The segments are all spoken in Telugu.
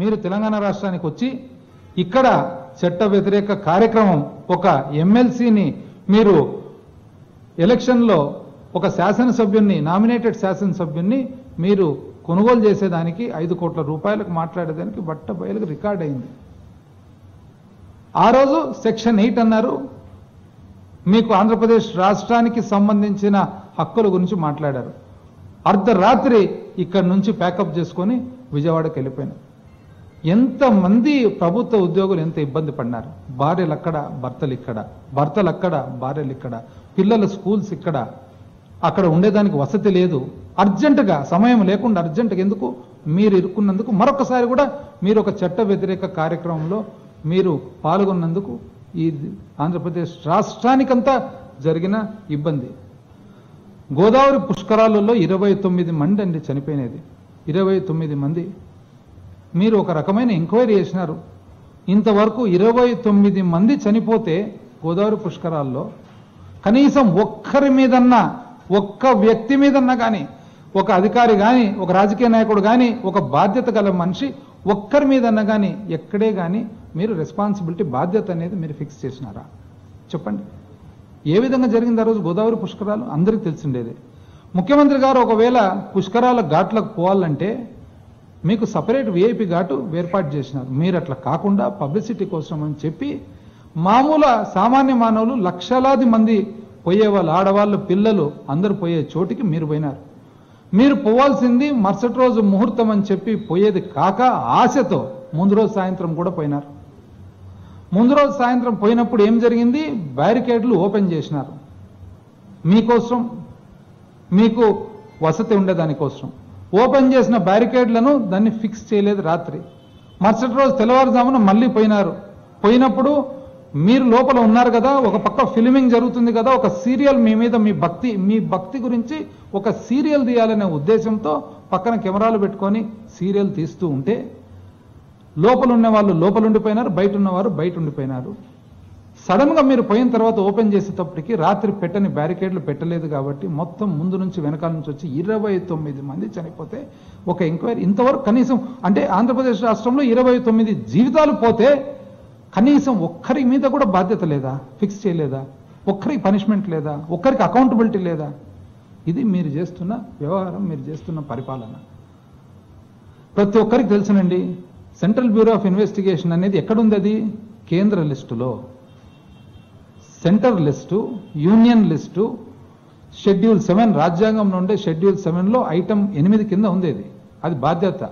మీరు తెలంగాణ రాష్ట్రానికి వచ్చి ఇక్కడ చట్ట వ్యతిరేక కార్యక్రమం ఒక ఎమ్మెల్సీని మీరు ఎలక్షన్లో ఒక శాసనసభ్యున్ని నామినేటెడ్ శాసనసభ్యున్ని మీరు కొనుగోలు చేసేదానికి ఐదు కోట్ల రూపాయలకు మాట్లాడేదానికి బట్ట బయలుకు రికార్డ్ అయింది ఆ రోజు సెక్షన్ ఎయిట్ అన్నారు మీకు ఆంధ్రప్రదేశ్ రాష్ట్రానికి సంబంధించిన హక్కుల గురించి మాట్లాడారు అర్ధరాత్రి ఇక్కడి నుంచి ప్యాకప్ చేసుకొని విజయవాడకి వెళ్ళిపోయినారు ఎంతమంది ప్రభుత్వ ఉద్యోగులు ఎంత ఇబ్బంది పడినారు భార్యలు అక్కడ భర్తలు ఇక్కడ భర్తలు అక్కడ భార్యలు ఇక్కడ పిల్లల స్కూల్స్ ఇక్కడ అక్కడ ఉండేదానికి వసతి లేదు అర్జెంటుగా సమయం లేకుండా అర్జెంటుగా ఎందుకు మీరు ఇరుక్కున్నందుకు మరొకసారి కూడా మీరు ఒక చట్ట వ్యతిరేక కార్యక్రమంలో మీరు పాల్గొన్నందుకు ఈ ఆంధ్రప్రదేశ్ రాష్ట్రానికంతా జరిగిన ఇబ్బంది గోదావరి పుష్కరాలలో ఇరవై తొమ్మిది మంది అండి చనిపోయినది ఇరవై తొమ్మిది మంది మీరు ఒక రకమైన ఎంక్వైరీ చేసినారు ఇంతవరకు ఇరవై తొమ్మిది మంది చనిపోతే గోదావరి పుష్కరాల్లో కనీసం ఒక్కరి మీదన్నా ఒక్క వ్యక్తి మీదన్నా కానీ ఒక అధికారి కానీ ఒక రాజకీయ నాయకుడు కానీ ఒక బాధ్యత గల మనిషి ఒక్కరి మీదన్నా కానీ ఎక్కడే కానీ మీరు రెస్పాన్సిబిలిటీ బాధ్యత అనేది మీరు ఫిక్స్ చేసినారా చెప్పండి ఏ విధంగా జరిగింది ఆ రోజు గోదావరి పుష్కరాలు అందరికీ తెలిసిండేదే ముఖ్యమంత్రి గారు ఒకవేళ పుష్కరాల ఘాట్లకు పోవాలంటే మీకు సపరేట్ విఐపి ఘాటు ఏర్పాటు చేసినారు మీరు అట్లా కాకుండా పబ్లిసిటీ కోసం అని చెప్పి మామూలు సామాన్య మానవులు లక్షలాది మంది పోయే వాళ్ళు ఆడవాళ్ళు పిల్లలు అందరూ పోయే చోటికి మీరు పోయినారు మీరు పోవాల్సింది మరుసటి రోజు ముహూర్తం అని చెప్పి పోయేది కాక ఆశతో ముందు రోజు సాయంత్రం కూడా పోయినారు ముందు రోజు సాయంత్రం పోయినప్పుడు ఏం జరిగింది బ్యారికేడ్లు ఓపెన్ చేసినారు మీకోసం మీకు వసతి ఉండేదానికోసం ఓపెన్ చేసిన బ్యారికేడ్లను దాన్ని ఫిక్స్ చేయలేదు రాత్రి మరుసటి రోజు తెల్లవారుజామున మళ్ళీ పోయినారు పోయినప్పుడు మీరు లోపల ఉన్నారు కదా ఒక పక్క ఫిలిమింగ్ జరుగుతుంది కదా ఒక సీరియల్ మీ మీద మీ భక్తి మీ భక్తి గురించి ఒక సీరియల్ తీయాలనే ఉద్దేశంతో పక్కన కెమెరాలు పెట్టుకొని సీరియల్ తీస్తూ ఉంటే లోపల ఉన్న వాళ్ళు లోపల ఉండిపోయినారు బయట ఉన్నవారు బయట ఉండిపోయినారు సడన్ గా మీరు పోయిన తర్వాత ఓపెన్ చేసేటప్పటికి రాత్రి పెట్టని బ్యారికేడ్లు పెట్టలేదు కాబట్టి మొత్తం ముందు నుంచి వెనకాల నుంచి వచ్చి ఇరవై తొమ్మిది మంది చనిపోతే ఒక ఎంక్వైరీ ఇంతవరకు కనీసం అంటే ఆంధ్రప్రదేశ్ రాష్ట్రంలో ఇరవై తొమ్మిది జీవితాలు పోతే కనీసం ఒక్కరి మీద కూడా బాధ్యత లేదా ఫిక్స్ చేయలేదా ఒక్కరికి పనిష్మెంట్ లేదా ఒక్కరికి అకౌంటబిలిటీ లేదా ఇది మీరు చేస్తున్న వ్యవహారం మీరు చేస్తున్న పరిపాలన ప్రతి ఒక్కరికి తెలుసునండి సెంట్రల్ బ్యూరో ఆఫ్ ఇన్వెస్టిగేషన్ అనేది ఎక్కడుంది అది కేంద్ర లిస్టులో centre list union list schedule seven రాజ్యాంగం నుండి షెడ్యూల్ సెవెన్లో ఐటమ్ ఎనిమిది కింద ఉంది ఇది అది బాధ్యత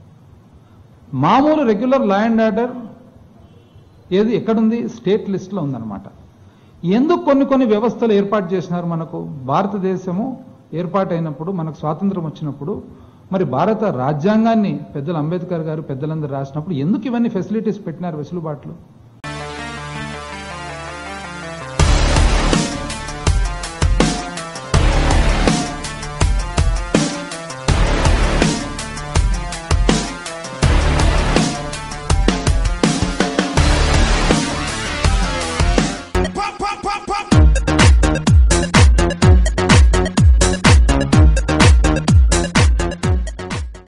మామూలు రెగ్యులర్ లా అండ్ ఆర్డర్ ఏది ఎక్కడుంది స్టేట్ లిస్ట్లో ఉందన్నమాట ఎందుకు కొన్ని కొన్ని వ్యవస్థలు ఏర్పాటు చేసినారు మనకు భారతదేశము ఏర్పాటైనప్పుడు మనకు స్వాతంత్రం వచ్చినప్పుడు మరి భారత రాజ్యాంగాన్ని పెద్దలు అంబేద్కర్ గారు పెద్దలందరూ రాసినప్పుడు ఎందుకు ఇవన్నీ ఫెసిలిటీస్ పెట్టినారు వెసులుబాట్లు